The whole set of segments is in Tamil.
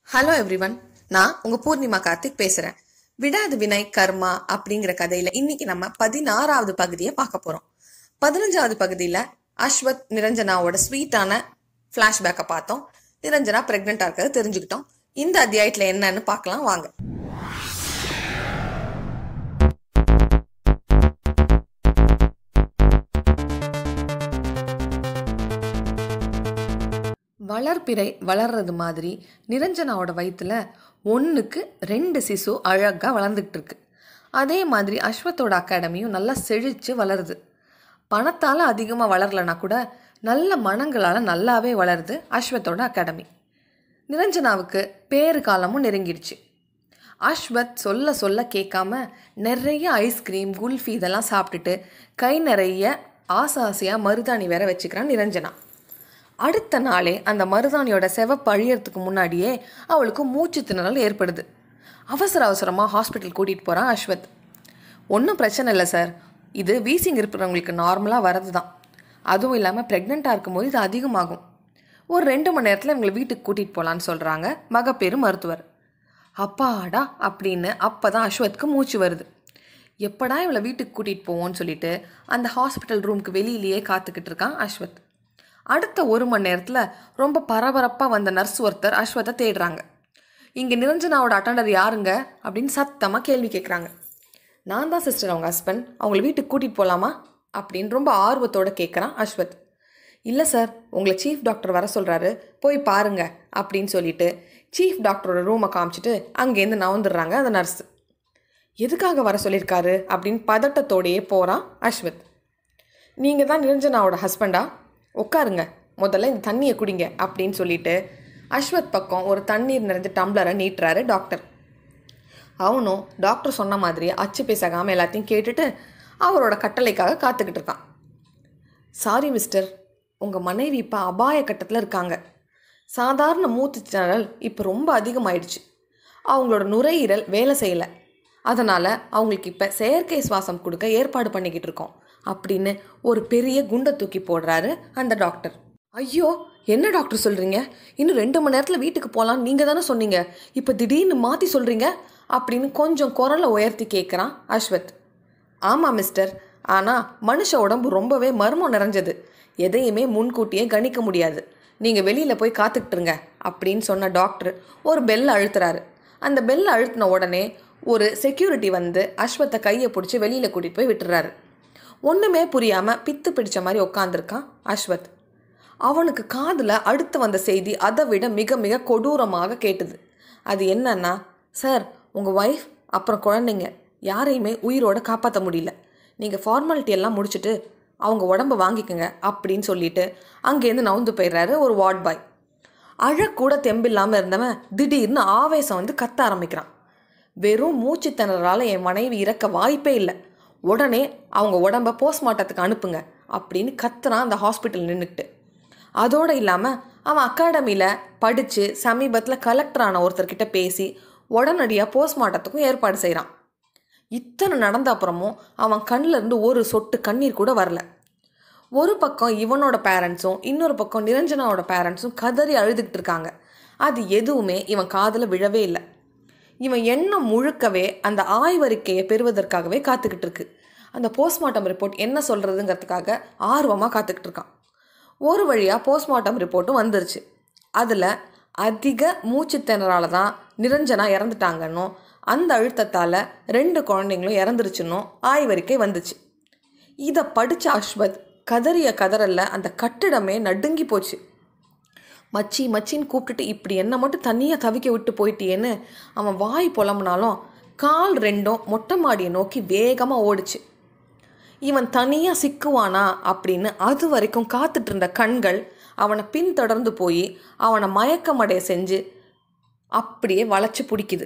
ஹலோ எவ்ரிவன் நான் உங்க பூர்ணிமா கார்த்திக் பேசுறேன் விடாது வினை கர்மா அப்படிங்கிற கதையில இன்னைக்கு நம்ம பதினாறாவது பகுதியை பார்க்க போறோம் பதினஞ்சாவது பகுதியில அஸ்வத் நிரஞ்சனாவோட ஸ்வீட்டான ஃபிளாஷ்பேக்கை பார்த்தோம் நிரஞ்சனா பிரெக்னெண்டா இருக்கிறத தெரிஞ்சுக்கிட்டோம் இந்த அத்தியாயத்துல என்னன்னு பார்க்கலாம் வாங்க வளர்ப்பிறை வளர்றது மாதிரி நிரஞ்சனாவோட வயித்துல ஒன்றுக்கு ரெண்டு சிசு அழகாக வளர்ந்துக்கிட்டு இருக்கு அதே மாதிரி அஸ்வத்தோட அகாடமியும் நல்லா செழித்து வளருது பணத்தால் அதிகமாக வளரலனா கூட நல்ல மனங்களால் நல்லாவே வளருது அஸ்வத்தோட அகாடமி நிரஞ்சனாவுக்கு பேறு காலமும் நெருங்கிடுச்சு அஸ்வத் சொல்ல சொல்ல கேட்காம நிறைய ஐஸ்கிரீம் குல்ஃபி இதெல்லாம் சாப்பிட்டுட்டு கை நிறைய ஆசை ஆசையாக மருதாணி வேற வச்சுக்கிறான் நிரஞ்சனா அடுத்த நாளே அந்த மருதாணியோட செவப்பு அழியறதுக்கு முன்னாடியே அவளுக்கு மூச்சு திணறல் ஏற்படுது அவசர அவசரமாக ஹாஸ்பிட்டல் கூட்டிகிட்டு போகிறான் அஸ்வத் ஒன்றும் பிரச்சனை இல்லை சார் இது வீசிங் இருக்கிறவங்களுக்கு நார்மலாக வரது தான் அதுவும் இல்லாமல் ப்ரெக்னெண்ட்டாக இருக்கும்போது இது அதிகமாகும் ஒரு ரெண்டு மணி நேரத்தில் இவங்களை வீட்டுக்கு கூட்டிகிட்டு போகலான்னு சொல்கிறாங்க மகப்பேறு மருத்துவர் அப்பாடா அப்படின்னு அப்போ தான் அஸ்வத்க்கு மூச்சு வருது எப்படா இவளை வீட்டுக்கு கூட்டிகிட்டு போவோன்னு சொல்லிட்டு அந்த ஹாஸ்பிட்டல் ரூமுக்கு வெளியிலேயே காத்துக்கிட்டு இருக்கான் அஸ்வத் அடுத்த ஒரு மணி நேரத்தில் ரொம்ப பரபரப்பாக வந்த நர்ஸ் ஒருத்தர் அஸ்வத்தை தேடுறாங்க இங்கே நிரஞ்சனாவோட அட்டண்டர் யாருங்க அப்படின்னு சத்தமாக கேள்வி கேட்குறாங்க நான் தான் சிஸ்டர் அவங்க ஹஸ்பண்ட் அவங்கள வீட்டுக்கு கூட்டிகிட்டு போகலாமா அப்படின்னு ரொம்ப ஆர்வத்தோடு கேட்குறான் அஸ்வத் இல்லை சார் உங்களை சீஃப் டாக்டர் வர சொல்கிறாரு போய் பாருங்க அப்படின்னு சொல்லிட்டு சீஃப் டாக்டரோட ரூமை காமிச்சிட்டு அங்கேருந்து நவந்துடுறாங்க அந்த நர்ஸு எதுக்காக வர சொல்லியிருக்காரு அப்படின்னு பதட்டத்தோடையே போகிறான் அஸ்வத் நீங்கள் தான் நிரஞ்சனாவோட ஹஸ்பண்டா உட்காருங்க முதல்ல இந்த தண்ணியை குடிங்க அப்படின்னு சொல்லிட்டு அஸ்வத் பக்கம் ஒரு தண்ணீர் நிறைஞ்ச டம்ளரை நீட்டுறாரு டாக்டர் அவனும் டாக்டர் சொன்ன மாதிரி அச்சு பேசாகாமல் எல்லாத்தையும் கேட்டுட்டு அவரோட கட்டளைக்காக காத்துக்கிட்டு இருக்கான் சாரி மிஸ்டர் உங்கள் மனைவி இப்போ அபாய கட்டத்தில் இருக்காங்க சாதாரண மூச்சு திணறல் இப்போ ரொம்ப அதிகமாயிடுச்சு அவங்களோட நுரையீரல் வேலை செய்யலை அதனால் அவங்களுக்கு இப்போ செயற்கை சுவாசம் கொடுக்க ஏற்பாடு பண்ணிக்கிட்டு இருக்கோம் அப்படின்னு ஒரு பெரிய குண்டை தூக்கி போடுறாரு அந்த டாக்டர் ஐயோ என்ன டாக்டர் சொல்கிறீங்க இன்னும் ரெண்டு மணி நேரத்தில் வீட்டுக்கு போகலான்னு நீங்கள் தானே சொன்னீங்க இப்போ திடீர்னு மாற்றி சொல்கிறீங்க அப்படின்னு கொஞ்சம் குரலை உயர்த்தி கேட்குறான் அஸ்வத் ஆமாம் மிஸ்டர் ஆனால் மனுஷ உடம்பு ரொம்பவே மர்மம் நிறைஞ்சது எதையுமே முன்கூட்டியே கணிக்க முடியாது நீங்கள் வெளியில் போய் காத்துக்கிட்டுருங்க அப்படின்னு சொன்ன டாக்டர் ஒரு பெல் அழுத்துறாரு அந்த பெல் அழுத்தின உடனே ஒரு செக்யூரிட்டி வந்து அஸ்வத்தை கையை பிடிச்சி வெளியில் கூட்டிகிட்டு போய் விட்டுறாரு ஒன்றுமே புரியாமல் பித்து பிடிச்ச மாதிரி உட்காந்துருக்கான் அஸ்வத் அவனுக்கு காதில் அடுத்து வந்த செய்தி அதை விட மிக மிக கொடூரமாக கேட்டுது அது என்னன்னா சார் உங்கள் ஒய்ஃப் அப்புறம் குழந்தைங்க யாரையுமே உயிரோட காப்பாற்ற முடியல நீங்கள் ஃபார்மாலிட்டி எல்லாம் முடிச்சுட்டு அவங்க உடம்ப வாங்கிக்கோங்க அப்படின்னு சொல்லிட்டு அங்கேருந்து நவுந்து போயிடுறாரு ஒரு வார்ட் பாய் அழக்கூட தெம்பில்லாமல் இருந்தவன் திடீர்னு ஆவேசம் வந்து கத்த ஆரம்பிக்கிறான் வெறும் மூச்சு திணறால் என் மனைவி இறக்க வாய்ப்பே இல்லை உடனே அவங்க உடம்ப போஸ்ட்மார்ட்டத்துக்கு அனுப்புங்க அப்படின்னு கத்துறான் அந்த ஹாஸ்பிட்டல் நின்றுக்கிட்டு அதோடு இல்லாமல் அவன் அகாடமியில் படித்து சமீபத்தில் கலெக்டர் ஆன ஒருத்தர்கிட்ட பேசி உடனடியாக போஸ்ட்மார்ட்டத்துக்கும் ஏற்பாடு செய்கிறான் இத்தனை நடந்த அப்புறமும் அவன் கண்ணில் இருந்து ஒரு சொட்டு கண்ணீர் கூட வரல ஒரு பக்கம் இவனோட பேரண்ட்ஸும் இன்னொரு பக்கம் நிரஞ்சனாவோட பேரண்ட்ஸும் கதறி அழுதுகிட்டு இருக்காங்க அது எதுவுமே இவன் காதில் விழவே இல்லை இவன் எண்ணம் முழுக்கவே அந்த ஆய்வறிக்கையை பெறுவதற்காகவே காத்துக்கிட்டு இருக்கு அந்த போஸ்ட்மார்ட்டம் ரிப்போர்ட் என்ன சொல்கிறதுங்கிறதுக்காக ஆர்வமாக காத்துக்கிட்டு இருக்கான் ஒரு வழியாக போஸ்ட்மார்ட்டம் ரிப்போர்ட்டும் வந்துருச்சு அதில் அதிக மூச்சு திணறால தான் நிரஞ்சனா இறந்துட்டாங்கன்னும் அந்த அழுத்தத்தால் ரெண்டு குழந்தைங்களும் இறந்துருச்சுன்னும் ஆய்வறிக்கை வந்துச்சு இதை படித்த அஸ்வத் கதறிய கதறல்ல அந்த கட்டிடமே நடுங்கி போச்சு மச்சி மச்சின்னு கூப்பிட்டுட்டு இப்படி என்ன மட்டும் தனியாக தவிக்க விட்டு போயிட்டியேன்னு அவன் வாய் புலம்புனாலும் கால் ரெண்டும் மொட்டை மாடியை நோக்கி வேகமாக ஓடிச்சு இவன் தனியாக சிக்குவானா அப்படின்னு அது வரைக்கும் காத்துட்டு இருந்த கண்கள் அவனை பின்தொடர்ந்து போய் அவனை மயக்கமடைய செஞ்சு அப்படியே வளைச்சு பிடிக்குது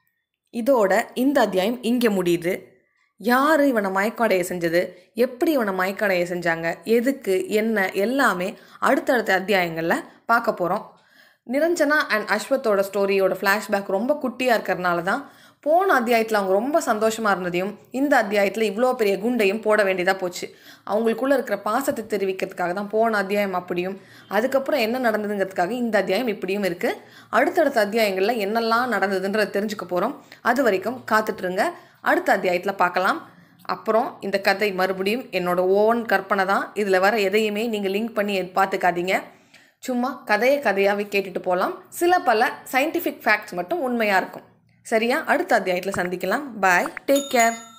இதோட இந்த அத்தியாயம் இங்கே முடியுது யார் இவனை மயக்கடைய செஞ்சது எப்படி இவனை மயக்கடைய செஞ்சாங்க எதுக்கு என்ன எல்லாமே அடுத்தடுத்த அத்தியாயங்களில் பார்க்க போகிறோம் நிரஞ்சனா அண்ட் அஸ்வத்தோட ஸ்டோரியோட ஃப்ளாஷ்பேக் ரொம்ப குட்டியாக இருக்கிறதுனால தான் போன அத்தியாயத்தில் அவங்க ரொம்ப சந்தோஷமாக இருந்ததையும் இந்த அத்தியாயத்தில் இவ்வளோ பெரிய குண்டையும் போட வேண்டியதாக போச்சு அவங்களுக்குள்ளே இருக்கிற பாசத்தை தெரிவிக்கிறதுக்காக தான் போன அத்தியாயம் அப்படியும் அதுக்கப்புறம் என்ன நடந்ததுங்கிறதுக்காக இந்த அத்தியாயம் இப்படியும் இருக்குது அடுத்தடுத்த அத்தியாயங்களில் என்னெல்லாம் நடந்ததுன்றதை தெரிஞ்சுக்க போகிறோம் அது வரைக்கும் காத்துட்ருங்க அடுத்த அத்தியாயத்தில் பார்க்கலாம் அப்புறம் இந்த கதை மறுபடியும் என்னோட ஓன் கற்பனை தான் இதில் வர எதையுமே நீங்கள் லிங்க் பண்ணி பார்த்துக்காதீங்க சும்மா கதையை கதையாகவே கேட்டுட்டு போகலாம் சில பல சயின்டிஃபிக் ஃபேக்ட்ஸ் மட்டும் உண்மையாக இருக்கும் சரியா அடுத்த அத்தியாயத்தில் சந்திக்கலாம் பாய் டேக் கேர்